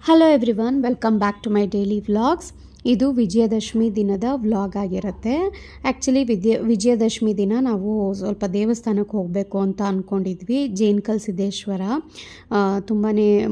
hello everyone welcome back to my daily vlogs ಇದು ವಿಜಯದಶಮಿ ದಿನದ ವ್ಲಾಗ್ ಆಗಿರುತ್ತೆ ಆ್ಯಕ್ಚುಲಿ ವಿದ್ಯ ವಿಜಯದಶಮಿ ದಿನ ನಾವು ಸ್ವಲ್ಪ ದೇವಸ್ಥಾನಕ್ಕೆ ಹೋಗಬೇಕು ಅಂತ ಅಂದ್ಕೊಂಡಿದ್ವಿ ಜೇನ್ಕಲ್ ಸಿದ್ದೇಶ್ವರ ತುಂಬಾ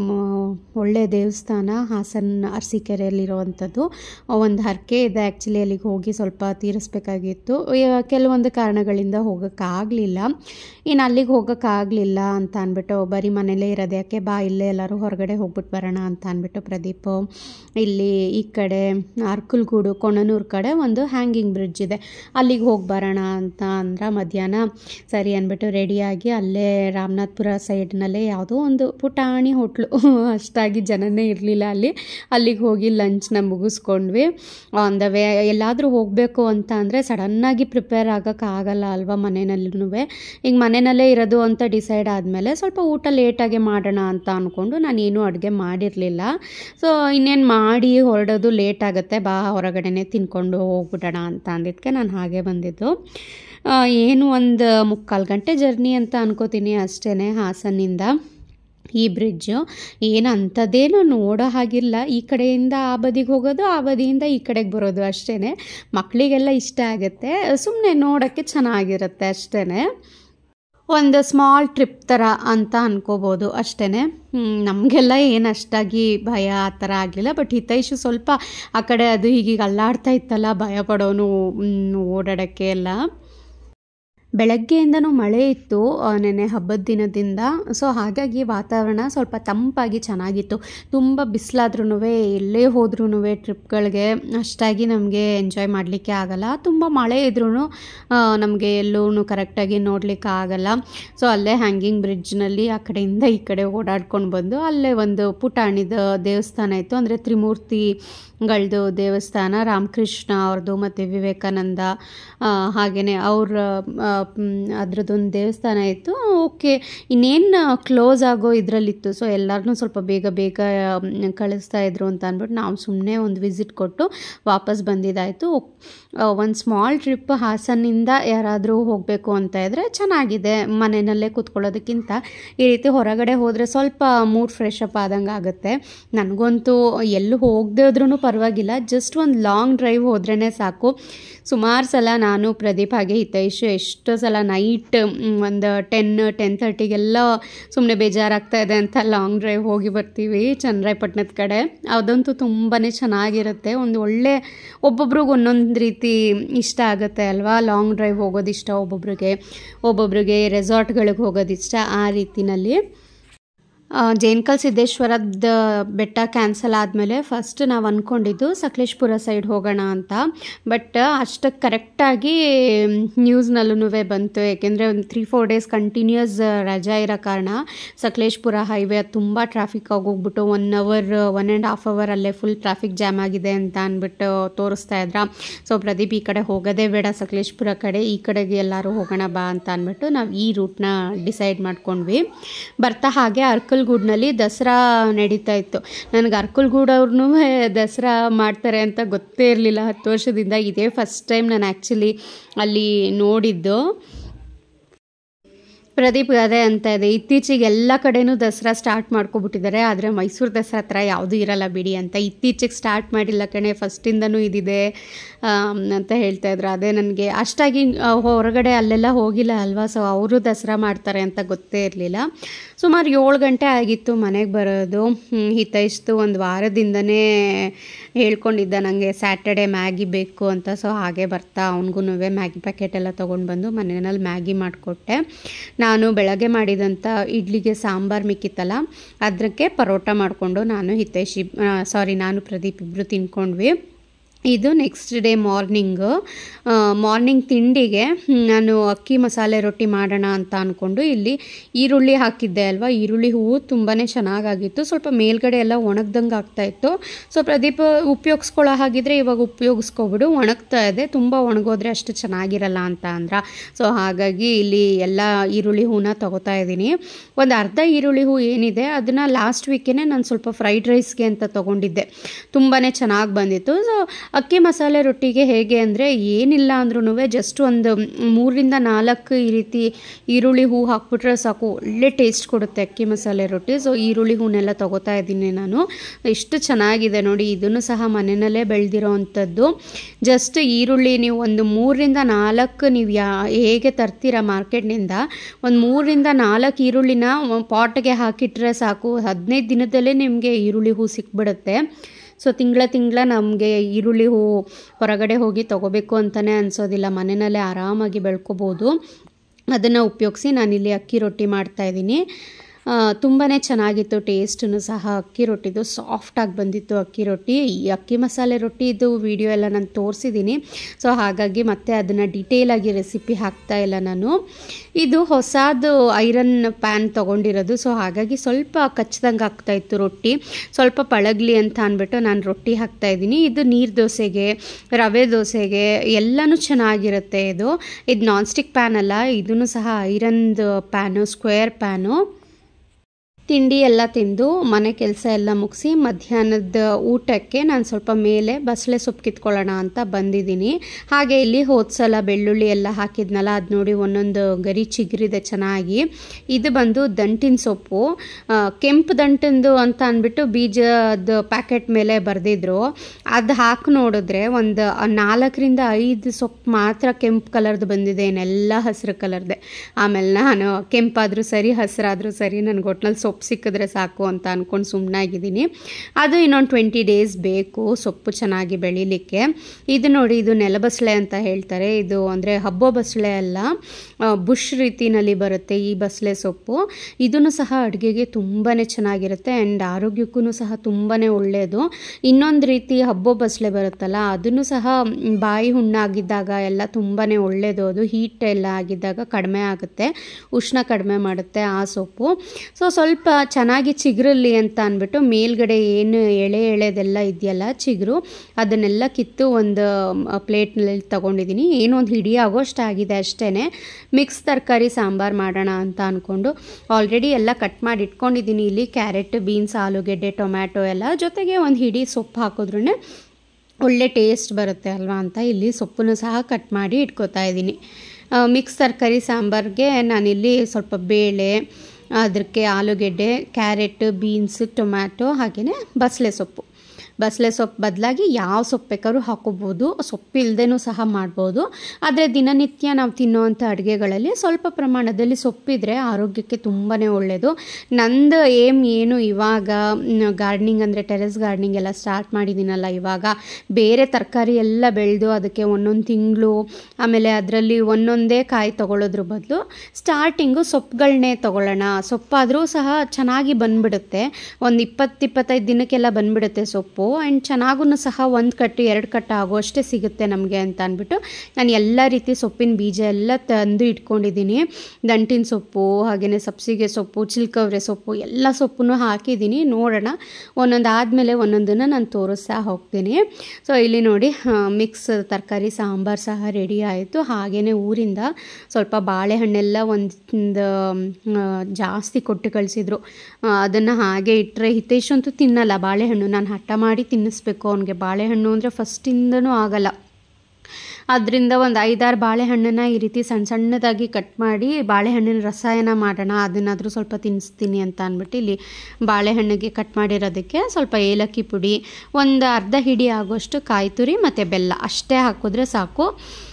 ಒಳ್ಳೆಯ ದೇವಸ್ಥಾನ ಹಾಸನ ಅರಸೀಕೆರೆಯಲ್ಲಿರುವಂಥದ್ದು ಒಂದು ಹರಕೆ ಇದೆ ಆ್ಯಕ್ಚುಲಿ ಅಲ್ಲಿಗೆ ಹೋಗಿ ಸ್ವಲ್ಪ ತೀರಿಸ್ಬೇಕಾಗಿತ್ತು ಯ- ಕೆಲವೊಂದು ಕಾರಣಗಳಿಂದ ಹೋಗೋಕ್ಕಾಗಲಿಲ್ಲ ಇನ್ನು ಅಲ್ಲಿಗೆ ಹೋಗೋಕ್ಕಾಗಲಿಲ್ಲ ಅಂತ ಅಂದ್ಬಿಟ್ಟು ಬರೀ ಮನೇಲೇ ಇರೋದು ಯಾಕೆ ಬಾ ಇಲ್ಲೇ ಎಲ್ಲರೂ ಹೊರಗಡೆ ಹೋಗ್ಬಿಟ್ಟು ಬರೋಣ ಅಂತ ಅಂದ್ಬಿಟ್ಟು ಪ್ರದೀಪ್ ಇಲ್ಲಿ ಈ ಕಡೆ ಅರ್ಕಲ್ಗೂಡು ಕೊಣನೂರು ಕಡೆ ಒಂದು ಹ್ಯಾಂಗಿಂಗ್ ಬ್ರಿಡ್ಜ್ ಇದೆ ಅಲ್ಲಿಗೆ ಹೋಗಿ ಬರೋಣ ಅಂತ ಅಂದ್ರೆ ಮಧ್ಯಾಹ್ನ ಸರಿ ಅಂದ್ಬಿಟ್ಟು ರೆಡಿಯಾಗಿ ಅಲ್ಲೇ ರಾಮನಾಥ್ಪುರ ಸೈಡ್ನಲ್ಲೇ ಯಾವುದೋ ಒಂದು ಪುಟಾಣಿ ಹೋಟ್ಲು ಅಷ್ಟಾಗಿ ಜನನೇ ಇರಲಿಲ್ಲ ಅಲ್ಲಿ ಅಲ್ಲಿಗೆ ಹೋಗಿ ಲಂಚ್ನ ಮುಗಿಸ್ಕೊಂಡ್ವಿ ಆನ್ ದ ವೇ ಎಲ್ಲಾದರೂ ಹೋಗಬೇಕು ಅಂತ ಅಂದರೆ ಸಡನ್ನಾಗಿ ಪ್ರಿಪೇರ್ ಆಗೋಕ್ಕಾಗಲ್ಲ ಅಲ್ವಾ ಮನೆಯಲ್ಲೂ ಈಗ ಮನೆಯಲ್ಲೇ ಇರೋದು ಅಂತ ಡಿಸೈಡ್ ಆದಮೇಲೆ ಸ್ವಲ್ಪ ಊಟ ಲೇಟಾಗೆ ಮಾಡೋಣ ಅಂತ ಅಂದ್ಕೊಂಡು ನಾನೇನು ಅಡುಗೆ ಮಾಡಿರಲಿಲ್ಲ ಸೊ ಇನ್ನೇನು ಮಾಡಿ ಹೊರಡೋದು ಲೇಟ್ ಆಗುತ್ತೆ ಬಾ ಹೊರಗಡೆನೆ ತಿನ್ಕೊಂಡು ಹೋಗ್ಬಿಡೋಣ ಅಂತ ಅಂದಿದ್ದಕ್ಕೆ ನಾನು ಹಾಗೆ ಬಂದಿದ್ದು ಆ, ಏನು ಒಂದು ಮುಕ್ಕಾಲು ಗಂಟೆ ಜರ್ನಿ ಅಂತ ಅನ್ಕೋತೀನಿ ಅಷ್ಟೇ ಹಾಸನಿಂದ ಈ ಬ್ರಿಡ್ಜು ಏನು ಅಂಥದ್ದೇನು ನೋಡೋ ಹಾಗಿಲ್ಲ ಈ ಕಡೆಯಿಂದ ಆ ಬದಿಗೆ ಹೋಗೋದು ಆ ಬದಿಯಿಂದ ಈ ಕಡೆಗೆ ಬರೋದು ಅಷ್ಟೇ ಮಕ್ಕಳಿಗೆಲ್ಲ ಇಷ್ಟ ಆಗುತ್ತೆ ಸುಮ್ಮನೆ ನೋಡೋಕ್ಕೆ ಚೆನ್ನಾಗಿರುತ್ತೆ ಅಷ್ಟೇ ಒಂದು ಸ್ಮಾಲ್ ಟ್ರಿಪ್ ಥರ ಅಂತ ಅನ್ಕೋಬೋದು ಅಷ್ಟೇ ನಮಗೆಲ್ಲ ಏನು ಅಷ್ಟಾಗಿ ಭಯ ಆ ಥರ ಆಗಲಿಲ್ಲ ಬಟ್ ಹಿತೈಷು ಸ್ವಲ್ಪ ಆ ಕಡೆ ಅದು ಹೀಗೀಗ ಅಲ್ಲಾಡ್ತಾ ಇತ್ತಲ್ಲ ಭಯ ಪಡೋನು ಮ್, ಓಡಾಡೋಕ್ಕೆ ಎಲ್ಲ ಬೆಳಗ್ಗೆಯಿಂದನೂ ಮಳೆ ಇತ್ತು ಆ, ನೆನ್ನೆ ಹಬ್ಬದ ದಿನದಿಂದ ಸೊ ಹಾಗಾಗಿ ವಾತಾವರಣ ಸ್ವಲ್ಪ ತಂಪಾಗಿ ಚೆನ್ನಾಗಿತ್ತು ತುಂಬ ಬಿಸಿಲಾದ್ರೂ ಎಲ್ಲೇ ಹೋದ್ರೂ ಟ್ರಿಪ್ಗಳಿಗೆ ಅಷ್ಟಾಗಿ ನಮಗೆ ಎಂಜಾಯ್ ಮಾಡಲಿಕ್ಕೆ ಆಗಲ್ಲ ತುಂಬ ಮಳೆ ಇದ್ರೂ ನಮಗೆ ಎಲ್ಲೂ ಕರೆಕ್ಟಾಗಿ ನೋಡಲಿಕ್ಕೆ ಆಗಲ್ಲ ಸೊ ಅಲ್ಲೇ ಹ್ಯಾಂಗಿಂಗ್ ಬ್ರಿಡ್ಜ್ನಲ್ಲಿ ಆ ಕಡೆಯಿಂದ ಈ ಕಡೆ ಓಡಾಡ್ಕೊಂಡು ಬಂದು ಅಲ್ಲೇ ಒಂದು ಪುಟಾಣಿದ ದೇವಸ್ಥಾನ ಇತ್ತು ಅಂದರೆ ತ್ರಿಮೂರ್ತಿಗಳದ್ದು ದೇವಸ್ಥಾನ ರಾಮಕೃಷ್ಣ ಅವ್ರದ್ದು ಮತ್ತು ವಿವೇಕಾನಂದ ಹಾಗೆಯೇ ಅವ್ರ ಅದ್ರದ್ದೊಂದು ದೇವಸ್ಥಾನ ಇತ್ತು ಓಕೆ ಇನ್ನೇನು ಕ್ಲೋಸ್ ಆಗೋ ಇದರಲ್ಲಿತ್ತು ಸೊ ಎಲ್ಲರನ್ನೂ ಸ್ವಲ್ಪ ಬೇಗ ಬೇಗ ಮ್, ಕಳಿಸ್ತಾ ಇದ್ರು ಅಂತ ಅಂದ್ಬಿಟ್ಟು ನಾವು ಸುಮ್ಮನೆ ಒಂದು ವಿಸಿಟ್ ಕೊಟ್ಟು ವಾಪಸ್ ಬಂದಿದ್ದಾಯಿತು ಒಂದು ಸ್ಮಾಲ್ ಟ್ರಿಪ್ ಹಾಸನಿಂದ ಯಾರಾದರೂ ಹೋಗಬೇಕು ಅಂತ ಇದ್ದರೆ ಚೆನ್ನಾಗಿದೆ ಮನೆಯಲ್ಲೇ ಕೂತ್ಕೊಳ್ಳೋದಕ್ಕಿಂತ ಈ ರೀತಿ ಹೊರಗಡೆ ಹೋದರೆ ಸ್ವಲ್ಪ ಮೂಡ್ ಫ್ರೆಶ್ ಅಪ್ ಆದಂಗೆ ಆಗುತ್ತೆ ನನಗಂತೂ ಎಲ್ಲೂ ಹೋಗದೆ ಹೋದ್ರೂ ಪರವಾಗಿಲ್ಲ ಜಸ್ಟ್ ಒಂದು ಲಾಂಗ್ ಡ್ರೈವ್ ಹೋದ್ರೇ ಸಾಕು ಸುಮಾರು ಸಲ ನಾನು ಪ್ರದೀಪ್ ಹಾಗೆ ಹಿತೈಷು ಎಷ್ಟೋ ಸಲ ನೈಟ್ ಒಂದು ಟೆನ್ ಟೆನ್ ತರ್ಟಿಗೆಲ್ಲ ಸುಮ್ಮನೆ ಬೇಜಾರಾಗ್ತಾ ಇದೆ ಅಂತ ಲಾಂಗ್ ಡ್ರೈವ್ ಹೋಗಿ ಬರ್ತೀವಿ ಚನ್ನರಾಯಪಟ್ಟಣದ ಕಡೆ ಅದಂತೂ ತುಂಬಾ ಚೆನ್ನಾಗಿರುತ್ತೆ ಒಂದು ಒಳ್ಳೆ ಒಬ್ಬೊಬ್ರಿಗೆ ಒಂದೊಂದು ರೀತಿ ಇಷ್ಟ ಆಗುತ್ತೆ ಅಲ್ವಾ ಲಾಂಗ್ ಡ್ರೈವ್ ಹೋಗೋದು ಇಷ್ಟ ಒಬ್ಬೊಬ್ರಿಗೆ ಒಬ್ಬೊಬ್ರಿಗೆ ರೆಸಾರ್ಟ್ಗಳಿಗೆ ಹೋಗೋದು ಇಷ್ಟ ಆ ರೀತಿನಲ್ಲಿ ಆ, ಜೇನ್ಕಲ್ ಸಿದ್ದೇಶ್ವರದ ಬೆಟ್ಟ ಕ್ಯಾನ್ಸಲ್ ಆದಮೇಲೆ ಫಸ್ಟ್ ನಾವು ಅಂದ್ಕೊಂಡಿದ್ದು ಸಕಲೇಶ್ಪುರ ಸೈಡ್ ಹೋಗೋಣ ಅಂತ ಬಟ್ ಅಷ್ಟಕ್ಕೆ ಕರೆಕ್ಟಾಗಿ ನ್ಯೂಸ್ನಲ್ಲೂ ಬಂತು ಏಕೆಂದರೆ ಒಂದು ತ್ರೀ ಫೋರ್ ಡೇಸ್ ಕಂಟಿನ್ಯೂಸ್ ರಜಾ ಇರೋ ಕಾರಣ ಸಕಲೇಶ್ಪುರ ಹೈವೇ ತುಂಬ ಟ್ರಾಫಿಕ್ ಆಗೋಗ್ಬಿಟ್ಟು one hour one and half hour ಅಲ್ಲೇ ಫುಲ್ ಟ್ರಾಫಿಕ್ ಜಾಮ್ ಆಗಿದೆ ಅಂತ ಅಂದ್ಬಿಟ್ಟು ತೋರಿಸ್ತಾ ಇದ್ರ ಸೊ ಪ್ರದೀಪ್ ಈ ಕಡೆ ಹೋಗೋದೇ ಬೇಡ ಸಕಲೇಶ್ಪುರ ಕಡೆ ಈ ಕಡೆಗೆ ಎಲ್ಲರೂ ಹೋಗೋಣ ಬಾ ಅಂತ ಅಂದ್ಬಿಟ್ಟು ನಾವು ಈ ರೂಟ್ನ ಡಿಸೈಡ್ ಮಾಡ್ಕೊಂಡ್ವಿ ಬರ್ತಾ ಹಾಗೆ ಅರ್ಕಲ್ಗೂಡ್ನಲ್ಲಿ ದಸರಾ ನಡೀತಾ ಇತ್ತು ನನಗೆ ಅರ್ಕಲ್ಗೂಡವ್ರನ್ನೂ ದಸರಾ ಮಾಡ್ತಾರೆ ಅಂತ ಗೊತ್ತೇ ಇರಲಿಲ್ಲ ಹತ್ತು ವರ್ಷದಿಂದ ಇದೇ ಫಸ್ಟ್ ಟೈಮ್ ನಾನು ಆ್ಯಕ್ಚುಲಿ ಅಲ್ಲಿ ನೋಡಿದ್ದು ಪ್ರದೀಪ್ ಅದೇ ಅಂತ ಇದೆ ಇತ್ತೀಚೆಗೆ ಎಲ್ಲ ಕಡೆನೂ ದಸರಾ ಸ್ಟಾರ್ಟ್ ಮಾಡ್ಕೊಬಿಟ್ಟಿದ್ದಾರೆ ಆದರೆ ಮೈಸೂರು ದಸರಾ ಹತ್ರ ಯಾವುದೂ ಇರಲ್ಲ ಬಿಡಿ ಅಂತ ಇತ್ತೀಚೆಗೆ ಸ್ಟಾರ್ಟ್ ಮಾಡಿಲ್ಲ ಕಣೆ ಫಸ್ಟಿಂದನೂ ಇದಿದೆ ಆಮ್, ಅಂತ ಹೇಳ್ತಾ ಇದ್ರು ಅದೇ ನನಗೆ ಅಷ್ಟಾಗಿ ಆ, ಹೊರಗಡೆ ಅಲ್ಲೆಲ್ಲ ಹೋಗಿಲ್ಲ ಅಲ್ವಾ ಸೊ ಅವರು ದಸರಾ ಮಾಡ್ತಾರೆ ಅಂತ ಗೊತ್ತೇ ಇರಲಿಲ್ಲ ಸುಮಾರು ಏಳು ಗಂಟೆ ಆಗಿತ್ತು ಮನೆಗೆ ಬರೋದು ಹ್ಮ್, ಹಿತೈಸ್ತು ಒಂದು ವಾರದಿಂದನೇ ಹೇಳ್ಕೊಂಡಿದ್ದ ನನಗೆ ಸ್ಯಾಟರ್ಡೆ ಮ್ಯಾಗಿ ಬೇಕು ಅಂತ ಸೊ ಹಾಗೆ ಬರ್ತಾ ಅವನಿಗೂ ಮ್ಯಾಗಿ ಪ್ಯಾಕೆಟ್ ಎಲ್ಲ ತೊಗೊಂಡು ಬಂದು ಮನೆಯಲ್ಲಿ ಮ್ಯಾಗಿ ಮಾಡಿಕೊಟ್ಟೆ ನಾನು ಬೆಳಗ್ಗೆ ಮಾಡಿದಂಥ ಇಡ್ಲಿಗೆ ಸಾಂಬಾರು ಮಿಕ್ಕಿತ್ತಲ್ಲ ಅದಕ್ಕೆ ಪರೋಟ ಮಾಡಿಕೊಂಡು ನಾನು ಹಿತೈಷಿ ಸಾರಿ ನಾನು ಪ್ರದೀಪ್ ಇಬ್ಬರು ತಿನ್ಕೊಂಡ್ವಿ ಇದು ನೆಕ್ಸ್ಟ್ ಡೇ ಮಾರ್ನಿಂಗು ಮಾರ್ನಿಂಗ್ ತಿಂಡಿಗೆ ಹ್ಮ್, ನಾನು ಅಕ್ಕಿ ಮಸಾಲೆ ರೊಟ್ಟಿ ಮಾಡೋಣ ಅಂತ ಅಂದ್ಕೊಂಡು ಇಲ್ಲಿ ಈರುಳ್ಳಿ ಹಾಕಿದ್ದೆ ಅಲ್ವಾ ಈರುಳ್ಳಿ ಹೂವು ತುಂಬಾ ಚೆನ್ನಾಗಾಗಿತ್ತು ಸ್ವಲ್ಪ ಮೇಲ್ಗಡೆ ಎಲ್ಲ ಒಣಗ್ದಂಗೆ ಆಗ್ತಾ ಇತ್ತು ಸೊ ಪ್ರದೀಪ್ ಉಪಯೋಗಿಸ್ಕೊಳ್ಳೋ ಹಾಗಿದ್ರೆ ಇವಾಗ ಉಪಯೋಗಿಸ್ಕೊಬಿಡು ಒಣಗ್ತಾ ಇದೆ ತುಂಬ ಒಣಗೋದ್ರೆ ಅಷ್ಟು ಚೆನ್ನಾಗಿರಲ್ಲ ಅಂತ ಅಂದ್ರ ಸೊ ಹಾಗಾಗಿ ಇಲ್ಲಿ ಎಲ್ಲ ಈರುಳ್ಳಿ ಹೂನ ತಗೋತಾ ಇದ್ದೀನಿ ಒಂದು ಅರ್ಧ ಈರುಳ್ಳಿ ಹೂ ಏನಿದೆ ಅದನ್ನು ಲಾಸ್ಟ್ ವೀಕೇ ನಾನು ಸ್ವಲ್ಪ ಫ್ರೈಡ್ ರೈಸ್ಗೆ ಅಂತ ತೊಗೊಂಡಿದ್ದೆ ತುಂಬಾ ಚೆನ್ನಾಗಿ ಬಂದಿತ್ತು ಸೊ ಅಕ್ಕಿ ಮಸಾಲೆ ರೊಟ್ಟಿಗೆ ಹೇಗೆ ಅಂದರೆ ಏನಿಲ್ಲ ಅಂದ್ರೂ ಜಸ್ಟ್ ಒಂದು ಮೂರರಿಂದ ನಾಲ್ಕು ಈ ರೀತಿ ಈರುಳ್ಳಿ ಹೂ ಹಾಕ್ಬಿಟ್ರೆ ಸಾಕು ಒಳ್ಳೆ ಟೇಸ್ಟ್ ಕೊಡುತ್ತೆ ಅಕ್ಕಿ ಮಸಾಲೆ ರೊಟ್ಟಿ ಸೊ ಈರುಳ್ಳಿ ಹೂನೆಲ್ಲ ತೊಗೋತಾ ಇದ್ದೀನಿ ನಾನು ಎಷ್ಟು ಚೆನ್ನಾಗಿದೆ ನೋಡಿ ಇದನ್ನು ಸಹ ಮನೆಯಲ್ಲೇ ಬೆಳೆದಿರೋ ಅಂಥದ್ದು ಜಸ್ಟ್ ಈರುಳ್ಳಿ ನೀವು ಒಂದು ಮೂರರಿಂದ ನಾಲ್ಕು ನೀವು ಯಾ ಹೇಗೆ ತರ್ತೀರ ಮಾರ್ಕೆಟ್ನಿಂದ ಒಂದು ಮೂರರಿಂದ ನಾಲ್ಕು ಈರುಳ್ಳಿನ ಪಾಟ್ಗೆ ಹಾಕಿಟ್ರೆ ಸಾಕು ಹದಿನೈದು ದಿನದಲ್ಲೇ ನಿಮಗೆ ಈರುಳ್ಳಿ ಹೂ ಸಿಕ್ಬಿಡುತ್ತೆ ಸೊ ತಿಂಗಳ ತಿಂಗಳ ನಮಗೆ ಈರುಳ್ಳಿ ಹೂ ಹೊರಗಡೆ ಹೋಗಿ ತೊಗೋಬೇಕು ಅಂತಲೇ ಅನಿಸೋದಿಲ್ಲ ಮನೆಯಲ್ಲೇ ಆರಾಮಾಗಿ ಬೆಳ್ಕೊಬೋದು ಅದನ್ನು ಉಪಯೋಗಿಸಿ ನಾನಿಲ್ಲಿ ಅಕ್ಕಿ ರೊಟ್ಟಿ ಮಾಡ್ತಾಯಿದ್ದೀನಿ ತುಂಬಾ ಚೆನ್ನಾಗಿತ್ತು ಟೇಸ್ಟೂ ಸಹ ಅಕ್ಕಿ ರೊಟ್ಟಿದು ಸಾಫ್ಟಾಗಿ ಬಂದಿತ್ತು ಅಕ್ಕಿ ರೊಟ್ಟಿ ಈ ಅಕ್ಕಿ ಮಸಾಲೆ ರೊಟ್ಟಿದು ವಿಡಿಯೋ ಎಲ್ಲ ನಾನು ತೋರಿಸಿದ್ದೀನಿ ಸೊ ಹಾಗಾಗಿ ಮತ್ತೆ ಅದನ್ನು ಡೀಟೇಲಾಗಿ ರೆಸಿಪಿ ಹಾಕ್ತಾ ಇಲ್ಲ ನಾನು ಇದು ಹೊಸದು ಐರನ್ ಪ್ಯಾನ್ ತೊಗೊಂಡಿರೋದು ಸೊ ಹಾಗಾಗಿ ಸ್ವಲ್ಪ ಕಚ್ದಂಗೆ ಆಗ್ತಾಯಿತ್ತು ರೊಟ್ಟಿ ಸ್ವಲ್ಪ ಪಳಗಲಿ ಅಂತ ಅಂದ್ಬಿಟ್ಟು ನಾನು ರೊಟ್ಟಿ ಹಾಕ್ತಾಯಿದ್ದೀನಿ ಇದು ನೀರು ದೋಸೆಗೆ ರವೆ ದೋಸೆಗೆ ಎಲ್ಲನೂ ಚೆನ್ನಾಗಿರುತ್ತೆ ಇದು ಇದು ನಾನ್ ಸ್ಟಿಕ್ ಪ್ಯಾನ್ ಅಲ್ಲ ಇದೂ ಸಹ ಐರನ್ದು ಪ್ಯಾನು ಸ್ಕ್ವೇರ್ ಪ್ಯಾನು ತಿಂಡಿ ಎಲ್ಲ ತಿಂದು ಮನೆ ಕೆಲಸ ಎಲ್ಲ ಮುಗಿಸಿ ಮಧ್ಯಾಹ್ನದ ಊಟಕ್ಕೆ ನಾನು ಸ್ವಲ್ಪ ಮೇಲೆ ಬಸಳೆ ಸೊಪ್ಪು ಕಿತ್ಕೊಳ್ಳೋಣ ಅಂತ ಬಂದಿದ್ದೀನಿ ಹಾಗೆ ಇಲ್ಲಿ ಹೋದ್ಸಲ ಬೆಳ್ಳುಳ್ಳಿ ಎಲ್ಲ ಹಾಕಿದ್ನಲ್ಲ ಅದು ನೋಡಿ ಒಂದೊಂದು ಗರಿ ಚಿಗುರಿದೆ ಚೆನ್ನಾಗಿ ಇದು ಬಂದು ದಂಟಿನ ಸೊಪ್ಪು ಕೆಂಪು ದಂಟಿಂದು ಅಂತ ಅಂದ್ಬಿಟ್ಟು ಬೀಜದ ಪ್ಯಾಕೆಟ್ ಮೇಲೆ ಬರೆದಿದ್ರು ಅದು ಹಾಕಿ ನೋಡಿದ್ರೆ ಒಂದು ನಾಲ್ಕರಿಂದ ಐದು ಸೊಪ್ಪು ಮಾತ್ರ ಕೆಂಪು ಕಲರ್ದು ಬಂದಿದೆ ಇನ್ನೆಲ್ಲ ಹಸಿರು ಕಲರ್ದೆ ಆಮೇಲೆ ನಾನು ಕೆಂಪಾದರೂ ಸರಿ ಹಸಿರಾದರೂ ಸರಿ ನನಗೆ ಒಟ್ನಲ್ಲಿ ಸೊಪ್ಪು ಸಿಕ್ಕಿದ್ರೆ ಸಾಕು ಅಂತ ಅಂದ್ಕೊಂಡು ಸುಮ್ಮನಾಗಿದ್ದೀನಿ ಅದು ಇನ್ನೊಂದು ಟ್ವೆಂಟಿ ಡೇಸ್ ಬೇಕು ಸೊಪ್ಪು ಚೆನ್ನಾಗಿ ಬೆಳೀಲಿಕ್ಕೆ ಇದು ನೋಡಿ ಇದು ನೆಲಬಸಳೆ ಅಂತ ಹೇಳ್ತಾರೆ ಇದು ಅಂದರೆ ಹಬ್ಬ ಬಸಳೆ ಅಲ್ಲ ಬುಷ್ ರೀತಿನಲ್ಲಿ ಬರುತ್ತೆ ಈ ಬಸಳೆ ಸೊಪ್ಪು ಇದನ್ನು ಸಹ ಅಡುಗೆಗೆ ತುಂಬಾ ಚೆನ್ನಾಗಿರುತ್ತೆ ಆ್ಯಂಡ್ ಆರೋಗ್ಯಕ್ಕೂ ಸಹ ತುಂಬಾ ಒಳ್ಳೆಯದು ಇನ್ನೊಂದು ರೀತಿ ಹಬ್ಬ ಬಸಳೆ ಬರುತ್ತಲ್ಲ ಅದನ್ನು ಸಹ ಬಾಯಿ ಹುಣ್ಣಾಗಿದ್ದಾಗ ಎಲ್ಲ ತುಂಬಾ ಒಳ್ಳೆಯದು ಅದು ಹೀಟ್ ಎಲ್ಲ ಆಗಿದ್ದಾಗ ಕಡಿಮೆ ಆಗುತ್ತೆ ಉಷ್ಣ ಕಡಿಮೆ ಮಾಡುತ್ತೆ ಆ ಸೊಪ್ಪು ಸೊ ಸ್ವಲ್ಪ ಚೆನ್ನಾಗಿ ಚಿಗುರಲ್ಲಿ ಅಂತ ಅಂದ್ಬಿಟ್ಟು ಮೇಲ್ಗಡೆ ಏನು ಎಳೆ ಎಳೆದೆಲ್ಲ ಇದೆಯಲ್ಲ ಚಿಗುರು ಅದನ್ನೆಲ್ಲ ಕಿತ್ತು ಒಂದು ಪ್ಲೇಟ್ನಲ್ಲಿ ತೊಗೊಂಡಿದ್ದೀನಿ ಏನೋ ಒಂದು ಹಿಡಿ ಆಗೋಷ್ಟು ಆಗಿದೆ ಅಷ್ಟೇ ಮಿಕ್ಸ್ ತರಕಾರಿ ಸಾಂಬಾರು ಮಾಡೋಣ ಅಂತ ಅಂದ್ಕೊಂಡು ಆಲ್ರೆಡಿ ಎಲ್ಲ ಕಟ್ ಮಾಡಿ ಇಟ್ಕೊಂಡಿದ್ದೀನಿ ಇಲ್ಲಿ ಕ್ಯಾರೆಟ್ ಬೀನ್ಸ್ ಆಲೂಗೆಡ್ಡೆ ಟೊಮ್ಯಾಟೊ ಎಲ್ಲ ಜೊತೆಗೆ ಒಂದು ಹಿಡಿ ಸೊಪ್ಪು ಹಾಕಿದ್ರೂ ಒಳ್ಳೆ ಟೇಸ್ಟ್ ಬರುತ್ತೆ ಅಲ್ವಾ ಅಂತ ಇಲ್ಲಿ ಸೊಪ್ಪನ್ನು ಸಹ ಕಟ್ ಮಾಡಿ ಇಟ್ಕೋತಾ ಇದ್ದೀನಿ ಮಿಕ್ಸ್ ತರಕಾರಿ ಸಾಂಬಾರಿಗೆ ನಾನಿಲ್ಲಿ ಸ್ವಲ್ಪ ಬೇಳೆ ಅದಕ್ಕೆ ಆಲೂಗೆಡ್ಡೆ ಕ್ಯಾರೆಟ್ ಬೀನ್ಸ್ ಟೊಮ್ಯಾಟೊ ಹಾಗೆಯೇ ಬಸಳೆ ಸೊಪ್ಪು ಬಸಳೆ ಸೊಪ್ಪು ಬದಲಾಗಿ ಯಾವ ಸೊಪ್ಪು ಬೇಕಾದ್ರೂ ಹಾಕೋಬೋದು ಸೊಪ್ಪು ಇಲ್ಲದೇನೂ ಸಹ ಮಾಡ್ಬೋದು ಆದರೆ ದಿನನಿತ್ಯ ನಾವು ತಿನ್ನೋವಂಥ ಅಡುಗೆಗಳಲ್ಲಿ ಸ್ವಲ್ಪ ಪ್ರಮಾಣದಲ್ಲಿ ಸೊಪ್ಪಿದ್ರೆ ಆರೋಗ್ಯಕ್ಕೆ ತುಂಬಾ ಒಳ್ಳೆಯದು ನಂದು ಏಮ್ ಏನು ಇವಾಗ ಗಾರ್ಡ್ನಿಂಗ್ ಅಂದರೆ ಟೆರೆಸ್ ಗಾರ್ಡ್ನಿಂಗ್ ಎಲ್ಲ ಸ್ಟಾರ್ಟ್ ಮಾಡಿದ್ದೀನಲ್ಲ ಇವಾಗ ಬೇರೆ ತರಕಾರಿ ಎಲ್ಲ ಬೆಳೆದು ಅದಕ್ಕೆ ಒಂದೊಂದು ತಿಂಗಳು ಆಮೇಲೆ ಅದರಲ್ಲಿ ಒಂದೊಂದೇ ಕಾಯಿ ತೊಗೊಳೋದ್ರ ಬದಲು ಸ್ಟಾರ್ಟಿಂಗು ಸೊಪ್ಪುಗಳನ್ನೇ ತೊಗೊಳ್ಳೋಣ ಸೊಪ್ಪಾದರೂ ಸಹ ಚೆನ್ನಾಗಿ ಬಂದ್ಬಿಡುತ್ತೆ ಒಂದು ಇಪ್ಪತ್ತು ಇಪ್ಪತ್ತೈದು ದಿನಕ್ಕೆಲ್ಲ ಬಂದ್ಬಿಡುತ್ತೆ ಸೊಪ್ಪು ಆ್ಯಂಡ್ ಚೆನ್ನಾಗೂ ಸಹ ಒಂದು ಕಟ್ಟು ಎರಡು ಕಟ್ಟು ಆಗುವಷ್ಟೇ ಸಿಗುತ್ತೆ ನಮಗೆ ಅಂತ ಅಂದ್ಬಿಟ್ಟು ನಾನು ಎಲ್ಲ ರೀತಿ ಸೊಪ್ಪಿನ ಬೀಜ ಎಲ್ಲ ತಂದು ಇಟ್ಕೊಂಡಿದ್ದೀನಿ ದಂಟಿನ ಸೊಪ್ಪು ಹಾಗೆಯೇ ಸಬ್ಸಿಗೆ ಸೊಪ್ಪು ಚಿಲ್ಕವ್ರೆ ಸೊಪ್ಪು ಎಲ್ಲ ಸೊಪ್ಪನ್ನು ಹಾಕಿದ್ದೀನಿ ನೋಡೋಣ ಒಂದೊಂದು ಆದಮೇಲೆ ಒಂದೊಂದನ್ನು ನಾನು ತೋರಿಸ್ತಾ ಹೋಗ್ತೀನಿ ಸೊ ಇಲ್ಲಿ ನೋಡಿ ಮಿಕ್ಸ್ ತರಕಾರಿ ಸಾಂಬಾರು ಸಹ ರೆಡಿ ಆಯಿತು ಹಾಗೆಯೇ ಊರಿಂದ ಸ್ವಲ್ಪ ಬಾಳೆಹಣ್ಣೆಲ್ಲ ಒಂದು ಜಾಸ್ತಿ ಕೊಟ್ಟು ಕಳಿಸಿದ್ರು ಅದನ್ನು ಹಾಗೆ ಇಟ್ಟರೆ ಹಿತೇಶ್ ಅಂತೂ ತಿನ್ನಲ್ಲ ಬಾಳೆಹಣ್ಣು ನಾನು ಹಠ ಮಾಡಿ ತಿನ್ನಿಸ್ಬೇಕು ಅವನಿಗೆ ಬಾಳೆಹಣ್ಣು ಅಂದರೆ ಫಸ್ಟಿಂದನೂ ಆಗಲ್ಲ ಅದರಿಂದ ಒಂದು ಐದಾರು ಬಾಳೆಹಣ್ಣನ್ನು ಈ ರೀತಿ ಸಣ್ಣ ಸಣ್ಣದಾಗಿ ಕಟ್ ಮಾಡಿ ಬಾಳೆಹಣ್ಣಿನ ರಸಾಯನ ಮಾಡೋಣ ಅದನ್ನಾದರೂ ಸ್ವಲ್ಪ ತಿನ್ನಿಸ್ತೀನಿ ಅಂತ ಅಂದ್ಬಿಟ್ಟು ಇಲ್ಲಿ ಬಾಳೆಹಣ್ಣಿಗೆ ಕಟ್ ಮಾಡಿರೋದಕ್ಕೆ ಸ್ವಲ್ಪ ಏಲಕ್ಕಿ ಪುಡಿ ಒಂದು ಅರ್ಧ ಹಿಡಿ ಆಗೋಷ್ಟು ಕಾಯಿ ತುರಿ ಮತ್ತು ಬೆಲ್ಲ ಅಷ್ಟೇ ಹಾಕಿದ್ರೆ ಸಾಕು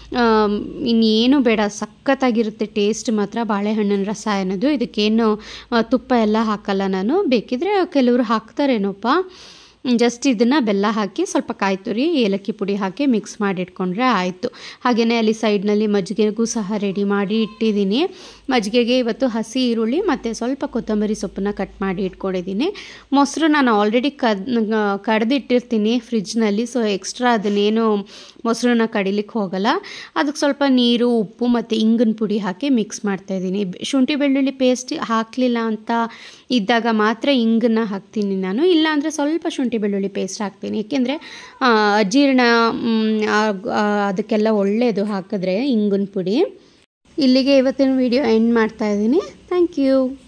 ಇನ್ನೇನು ಬೇಡ ಸಖತ್ತಾಗಿರುತ್ತೆ ಟೇಸ್ಟ್ ಮಾತ್ರ ಬಾಳೆಹಣ್ಣಿನ ರಸಾಯನದು ಇದಕ್ಕೇನು ತುಪ್ಪ ಎಲ್ಲ ಹಾಕಲ್ಲ ನಾನು ಬೇಕಿದ್ರೆ ಕೆಲವರು ಹಾಕ್ತಾರೇನೋಪ್ಪ ಜಸ್ಟ್ ಇದನ್ನು ಬೆಲ್ಲ ಹಾಕಿ ಸ್ವಲ್ಪ ಕಾಯಿ ತುರಿ ಏಲಕ್ಕಿ ಪುಡಿ ಹಾಕಿ ಮಿಕ್ಸ್ ಮಾಡಿ ಇಟ್ಕೊಂಡ್ರೆ ಆಯಿತು ಹಾಗೆಯೇ ಅಲ್ಲಿ ಸೈಡ್ನಲ್ಲಿ ಮಜ್ಜಿಗೆಗೂ ಸಹ ರೆಡಿ ಮಾಡಿ ಇಟ್ಟಿದ್ದೀನಿ ಮಜ್ಜಿಗೆಗೆ ಇವತ್ತು ಹಸಿ ಈರುಳ್ಳಿ ಮತ್ತು ಸ್ವಲ್ಪ ಕೊತ್ತಂಬರಿ ಸೊಪ್ಪನ್ನ ಕಟ್ ಮಾಡಿ ಇಟ್ಕೊಂಡಿದ್ದೀನಿ ಮೊಸರು ನಾನು ಆಲ್ರೆಡಿ ಕದ್ ಕಡ್ದಿಟ್ಟಿರ್ತೀನಿ ಫ್ರಿಜ್ನಲ್ಲಿ ಸೊ ಎಕ್ಸ್ಟ್ರಾ ಅದನ್ನೇನು ಮೊಸರನ್ನ ಕಡಿಲಿಕ್ಕೆ ಹೋಗಲ್ಲ ಅದಕ್ಕೆ ಸ್ವಲ್ಪ ನೀರು ಉಪ್ಪು ಮತ್ತು ಇಂಗಿನ ಪುಡಿ ಹಾಕಿ ಮಿಕ್ಸ್ ಮಾಡ್ತಾಯಿದ್ದೀನಿ ಶುಂಠಿ ಬೆಳ್ಳುಳ್ಳಿ ಪೇಸ್ಟ್ ಹಾಕಲಿಲ್ಲ ಅಂತ ಇದ್ದಾಗ ಮಾತ್ರ ಇಂಗನ್ನು ಹಾಕ್ತೀನಿ ನಾನು ಇಲ್ಲಾಂದರೆ ಸ್ವಲ್ಪ ಶುಂಠಿ ಬೆಳ್ಳುಳ್ಳಿ ಪೇಸ್ಟ್ ಹಾಕ್ತೀನಿ ಏಕೆಂದರೆ ಅಜೀರ್ಣ ಅದಕ್ಕೆಲ್ಲ ಒಳ್ಳೆಯದು ಹಾಕಿದ್ರೆ ಇಂಗಿನ ಪುಡಿ ಇಲ್ಲಿಗೆ ಇವತ್ತಿನ ವಿಡಿಯೋ ಎಂಡ್ ಮಾಡ್ತಾ ಇದ್ದೀನಿ ಥ್ಯಾಂಕ್ ಯು